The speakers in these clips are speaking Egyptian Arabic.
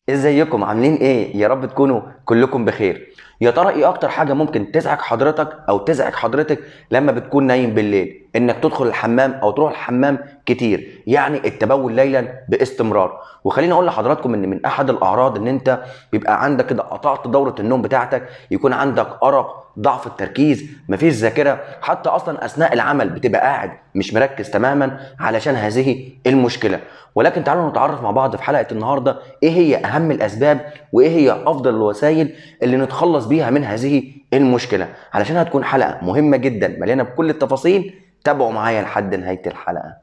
ازيكم عاملين ايه يا رب تكونوا كلكم بخير يا ترى ايه اكتر حاجه ممكن تزعج حضرتك او تزعج حضرتك لما بتكون نايم بالليل انك تدخل الحمام او تروح الحمام كتير يعني التبول ليلا باستمرار وخليني اقول لحضراتكم ان من احد الاعراض ان انت بيبقى عندك كده قطعت دوره النوم بتاعتك يكون عندك ارق ضعف التركيز مفيش ذاكره حتى اصلا اثناء العمل بتبقى قاعد مش مركز تماما علشان هذه المشكله ولكن تعالوا نتعرف مع بعض في حلقه النهارده ايه هي اهم الاسباب وايه هي افضل الوسائل اللي نتخلص بيها من هذه المشكله علشان هتكون حلقه مهمه جدا مليانه بكل التفاصيل تابعوا معايا لحد نهايه الحلقه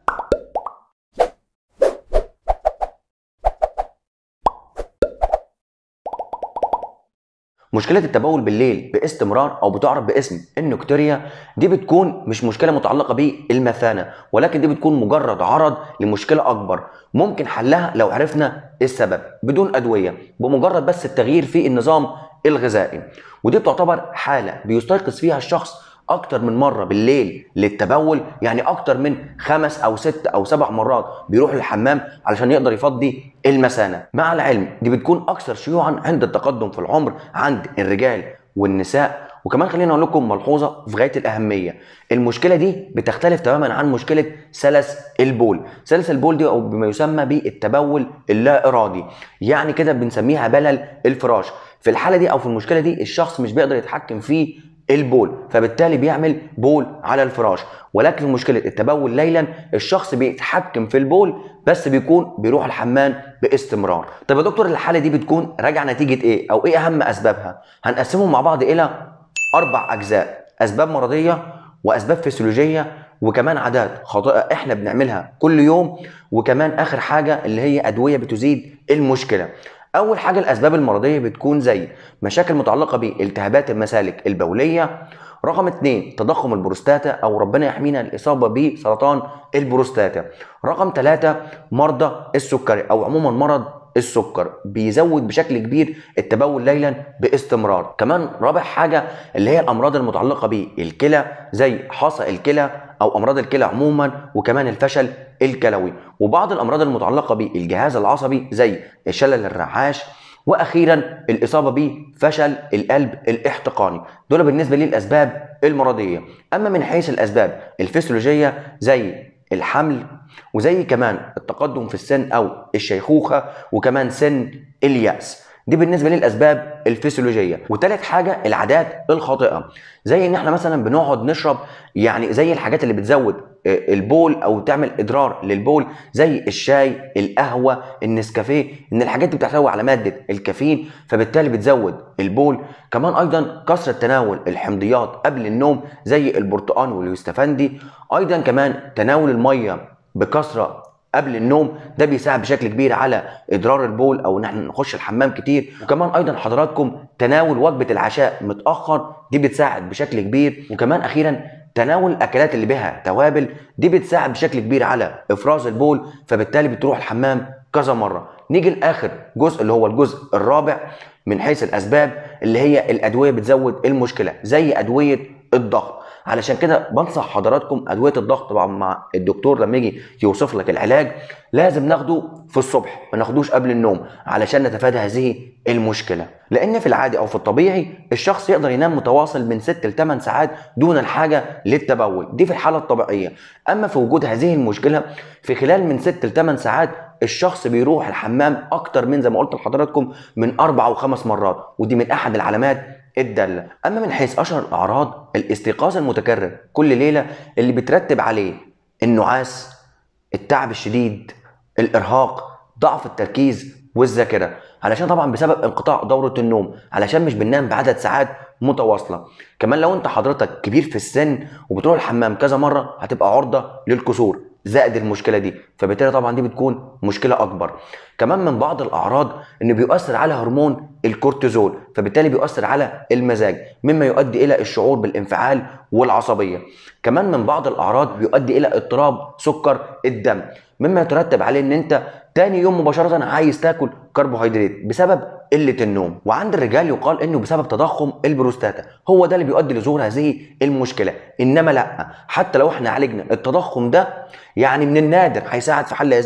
مشكلة التبول بالليل باستمرار أو بتعرف باسم النكتوريا دي بتكون مش مشكلة متعلقة بالمثانة ولكن دي بتكون مجرد عرض لمشكلة أكبر ممكن حلها لو عرفنا السبب بدون أدوية بمجرد بس التغيير في النظام الغذائي ودي بتعتبر حالة بيستيقظ فيها الشخص اكتر من مره بالليل للتبول يعني اكتر من خمس او ست او سبع مرات بيروح الحمام علشان يقدر يفضي المثانه مع العلم دي بتكون اكثر شيوعا عند التقدم في العمر عند الرجال والنساء وكمان خليني اقول لكم ملحوظه في غايه الاهميه المشكله دي بتختلف تماما عن مشكله سلس البول سلس البول دي او بما يسمى بالتبول اللا ارادي يعني كده بنسميها بلل الفراش في الحاله دي او في المشكله دي الشخص مش بيقدر يتحكم في البول فبالتالي بيعمل بول على الفراش ولكن مشكلة التبول ليلا الشخص بيتحكم في البول بس بيكون بيروح الحمام باستمرار طب يا دكتور الحالة دي بتكون راجع نتيجة ايه او ايه اهم اسبابها هنقسمهم مع بعض الى اربع اجزاء اسباب مرضية واسباب فسيولوجية وكمان عادات خاطئة احنا بنعملها كل يوم وكمان اخر حاجة اللي هي ادوية بتزيد المشكلة اول حاجه الاسباب المرضيه بتكون زي مشاكل متعلقه بالتهابات المسالك البوليه رقم اثنين تضخم البروستاتا او ربنا يحمينا الاصابه بسرطان البروستاتا رقم ثلاثة مرضى السكري او عموما مرض السكر بيزود بشكل كبير التبول ليلا باستمرار كمان رابع حاجه اللي هي الامراض المتعلقه بالكلى زي حصى الكلى او امراض الكلى عموما وكمان الفشل الكلوي وبعض الامراض المتعلقه بالجهاز العصبي زي الشلل الرعاش واخيرا الاصابه بفشل القلب الاحتقاني دول بالنسبه لي الاسباب المرضيه اما من حيث الاسباب الفسيولوجيه زي الحمل وزي كمان التقدم في السن او الشيخوخه وكمان سن الياس دي بالنسبه للاسباب الفسيولوجيه وتالت حاجه العادات الخاطئه زي ان احنا مثلا بنقعد نشرب يعني زي الحاجات اللي بتزود البول او تعمل اضرار للبول زي الشاي القهوه النسكافيه ان الحاجات دي بتحتوي على ماده الكافيين فبالتالي بتزود البول كمان ايضا كثره تناول الحمضيات قبل النوم زي البرتقال واليوستفندي ايضا كمان تناول الميه بكثره قبل النوم ده بيساعد بشكل كبير على اضرار البول او ان احنا نخش الحمام كتير وكمان ايضا حضراتكم تناول وجبه العشاء متاخر دي بتساعد بشكل كبير وكمان اخيرا تناول الاكلات اللي بها توابل دي بتساعد بشكل كبير على افراز البول فبالتالي بتروح الحمام كذا مره نيجي لاخر جزء اللي هو الجزء الرابع من حيث الاسباب اللي هي الادويه بتزود المشكله زي ادويه الضغط علشان كده بنصح حضراتكم ادويه الضغط طبعا مع الدكتور لما يجي يوصف لك العلاج لازم ناخده في الصبح ما ناخدوش قبل النوم علشان نتفادى هذه المشكله لان في العادي او في الطبيعي الشخص يقدر ينام متواصل من 6 ل 8 ساعات دون الحاجه للتبول دي في الحاله الطبيعيه اما في وجود هذه المشكله في خلال من 6 ل 8 ساعات الشخص بيروح الحمام اكتر من زي ما قلت لحضراتكم من اربع او خمس مرات ودي من احد العلامات الدالة أما من حيث أشهر الأعراض الاستيقاظ المتكرر كل ليلة اللي بترتب عليه النعاس التعب الشديد الإرهاق ضعف التركيز والذاكرة علشان طبعا بسبب انقطاع دورة النوم علشان مش بننام بعدد ساعات متواصلة كمان لو انت حضرتك كبير في السن وبتروح الحمام كذا مرة هتبقى عرضة للكسور زائد المشكله دي فبالتالي طبعا دي بتكون مشكله اكبر كمان من بعض الاعراض انه بيؤثر على هرمون الكورتيزول فبالتالي بيؤثر على المزاج مما يؤدي الى الشعور بالانفعال والعصبيه كمان من بعض الاعراض بيؤدي الى اضطراب سكر الدم مما يترتب عليه ان انت تاني يوم مباشره عايز تاكل كربوهيدرات بسبب قله النوم وعند الرجال يقال انه بسبب تضخم البروستاتا هو ده اللي بيؤدي لظهور هذه المشكله انما لا حتى لو احنا عالجنا التضخم ده يعني من النادر هيساعد في حل هذه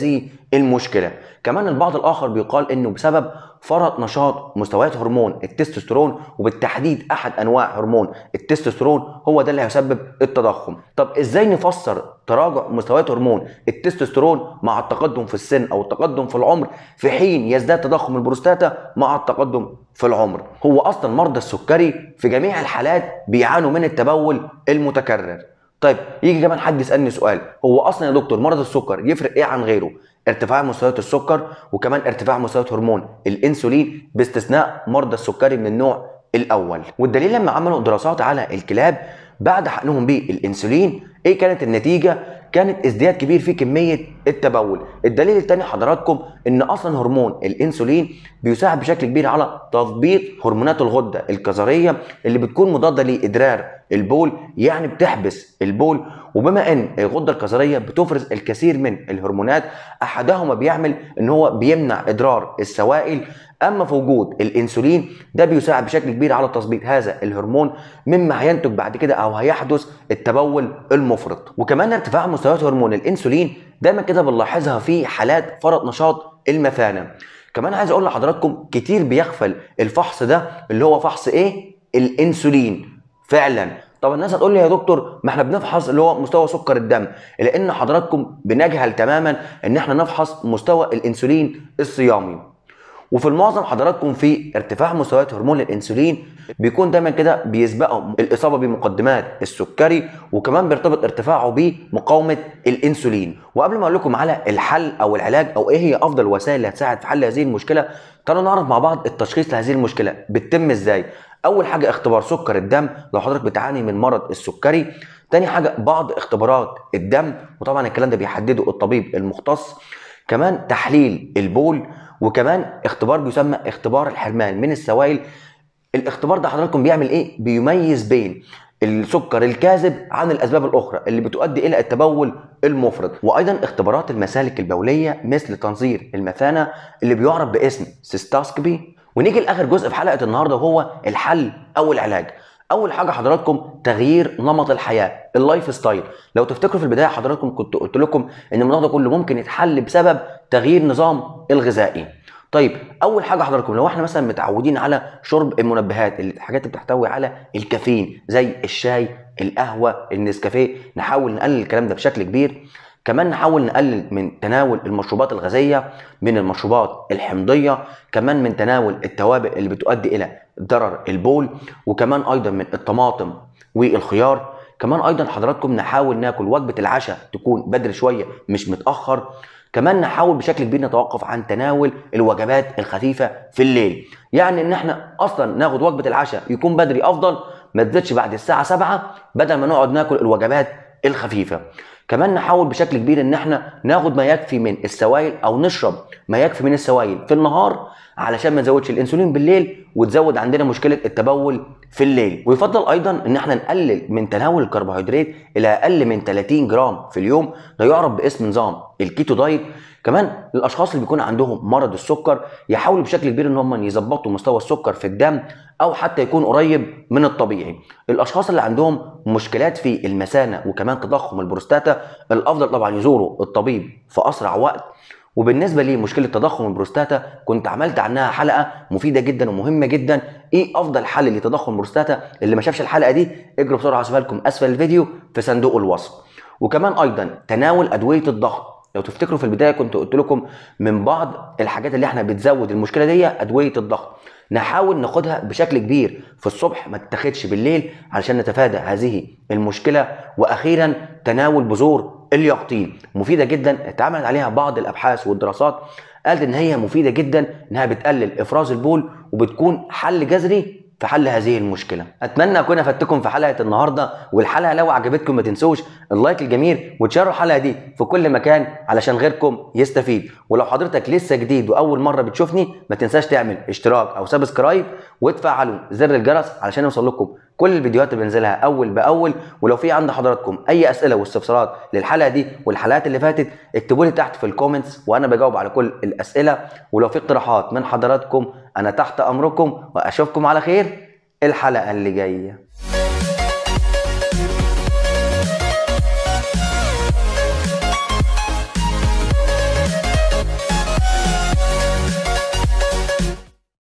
المشكله كمان البعض الاخر بيقال انه بسبب فرط نشاط مستويات هرمون التستوستيرون وبالتحديد احد انواع هرمون التستوستيرون هو ده اللي هيسبب التضخم طب ازاي نفسر تراجع مستويات هرمون التستوستيرون مع التقدم في السن او التقدم في العمر في حين يزداد تضخم البروستاتا مع التقدم في العمر هو اصلا مرضى السكري في جميع الحالات بيعانوا من التبول المتكرر طيب يجي كمان حد يسالني سؤال هو اصلا يا دكتور مرض السكر يفرق ايه عن غيره ارتفاع مستويات السكر وكمان ارتفاع مستويات هرمون الانسولين باستثناء مرضى السكري من النوع الاول والدليل لما عملوا دراسات على الكلاب بعد حقنهم بالانسولين ايه كانت النتيجه كانت ازدياد كبير في كميه التبول الدليل الثاني حضراتكم ان اصلا هرمون الانسولين بيساعد بشكل كبير على تظبيط هرمونات الغده الكظريه اللي بتكون مضاده لادرار البول يعني بتحبس البول وبما ان الغده الكظريه بتفرز الكثير من الهرمونات احدهما بيعمل ان هو بيمنع ادرار السوائل اما في وجود الانسولين ده بيساعد بشكل كبير على تظبيط هذا الهرمون مما هينتج بعد كده او هيحدث التبول المفرط وكمان ارتفاع مستويات هرمون الانسولين دايما كده بنلاحظها في حالات فرط نشاط المثانه كمان عايز اقول لحضراتكم كتير بيغفل الفحص ده اللي هو فحص ايه الانسولين فعلا طب الناس هتقول لي يا دكتور ما احنا بنفحص اللي هو مستوى سكر الدم لان حضراتكم بنجهل تماما ان احنا نفحص مستوى الانسولين الصيامي وفي المعظم حضراتكم في ارتفاع مستويات هرمون الانسولين بيكون دايما كده بيسبقه الاصابه بمقدمات السكري وكمان بيرتبط ارتفاعه بمقاومه الانسولين وقبل ما اقول لكم على الحل او العلاج او ايه هي افضل الوسائل اللي هتساعد في حل هذه المشكله تعالوا نعرف مع بعض التشخيص لهذه المشكله بتتم ازاي اول حاجه اختبار سكر الدم لو حضرتك بتعاني من مرض السكري تاني حاجه بعض اختبارات الدم وطبعا الكلام ده بيحدده الطبيب المختص كمان تحليل البول وكمان اختبار بيسمى اختبار الحرمان من السوائل الاختبار ده حضراتكم بيعمل ايه بيميز بين السكر الكاذب عن الاسباب الاخرى اللي بتؤدي الى التبول المفرط وايضا اختبارات المسالك البوليه مثل تنظير المثانه اللي بيعرف باسم سيستاسكوبي ونيجي لاخر جزء في حلقه النهارده وهو الحل او العلاج اول حاجه حضراتكم تغيير نمط الحياه اللايف ستايل لو تفتكروا في البدايه حضراتكم كنت قلت لكم ان الموضوع ده كله ممكن يتحل بسبب تغيير نظام الغذائي طيب اول حاجه حضراتكم لو احنا مثلا متعودين على شرب المنبهات الحاجات اللي بتحتوي على الكافيين زي الشاي القهوه النسكافيه نحاول نقلل الكلام ده بشكل كبير كمان نحاول نقلل من تناول المشروبات الغازيه من المشروبات الحمضيه كمان من تناول التوابل اللي بتؤدي الى ضرر البول وكمان ايضا من الطماطم والخيار كمان ايضا حضراتكم نحاول ناكل وجبه العشاء تكون بدري شويه مش متاخر كمان نحاول بشكل كبير نتوقف عن تناول الوجبات الخفيفه في الليل يعني ان احنا اصلا ناخد وجبه العشاء يكون بدري افضل ما تزيدش بعد الساعه 7 بدل ما نقعد ناكل الوجبات الخفيفه كمان نحاول بشكل كبير ان احنا ناخد ما يكفي من السوائل او نشرب ما يكفي من السوائل في النهار علشان ما نزودش الانسولين بالليل وتزود عندنا مشكله التبول في الليل ويفضل ايضا ان احنا نقلل من تناول الكربوهيدرات الى اقل من 30 جرام في اليوم ده يعرف باسم نظام الكيتو دايت كمان الاشخاص اللي بيكون عندهم مرض السكر يحاولوا بشكل كبير ان هم يظبطوا مستوى السكر في الدم او حتى يكون قريب من الطبيعي الاشخاص اللي عندهم مشكلات في المثانه وكمان تضخم البروستاتا الافضل طبعا يزوروا الطبيب في اسرع وقت وبالنسبه لمشكله تضخم البروستاتا كنت عملت عنها حلقه مفيده جدا ومهمه جدا ايه افضل حل لتضخم البروستاتا اللي ما شافش الحلقه دي اجروا بسرعه هسيبها لكم اسفل الفيديو في صندوق الوصف وكمان ايضا تناول ادويه الضغط لو تفتكروا في البدايه كنت قلت لكم من بعض الحاجات اللي احنا بتزود المشكله دي ادويه الضغط نحاول ناخدها بشكل كبير في الصبح ما تتاخدش بالليل علشان نتفادى هذه المشكله واخيرا تناول بذور اليقطين مفيده جدا اتعملت عليها بعض الابحاث والدراسات قالت ان هي مفيده جدا انها بتقلل افراز البول وبتكون حل جذري في حل هذه المشكله اتمنى اكون افدتكم في حلقه النهارده والحلقه لو عجبتكم ما تنسوش اللايك الجميل وتشاركوا الحلقه دي في كل مكان علشان غيركم يستفيد ولو حضرتك لسه جديد واول مره بتشوفني ما تنساش تعمل اشتراك او سبسكرايب وتفعلوا زر الجرس علشان يوصل لكم كل الفيديوهات اللي بنزلها اول باول ولو في عند حضراتكم اي اسئله واستفسارات للحلقه دي والحلقات اللي فاتت اكتبوا لي تحت في الكومنتس وانا بجاوب على كل الاسئله ولو في اقتراحات من حضراتكم انا تحت امركم واشوفكم على خير الحلقه اللي جايه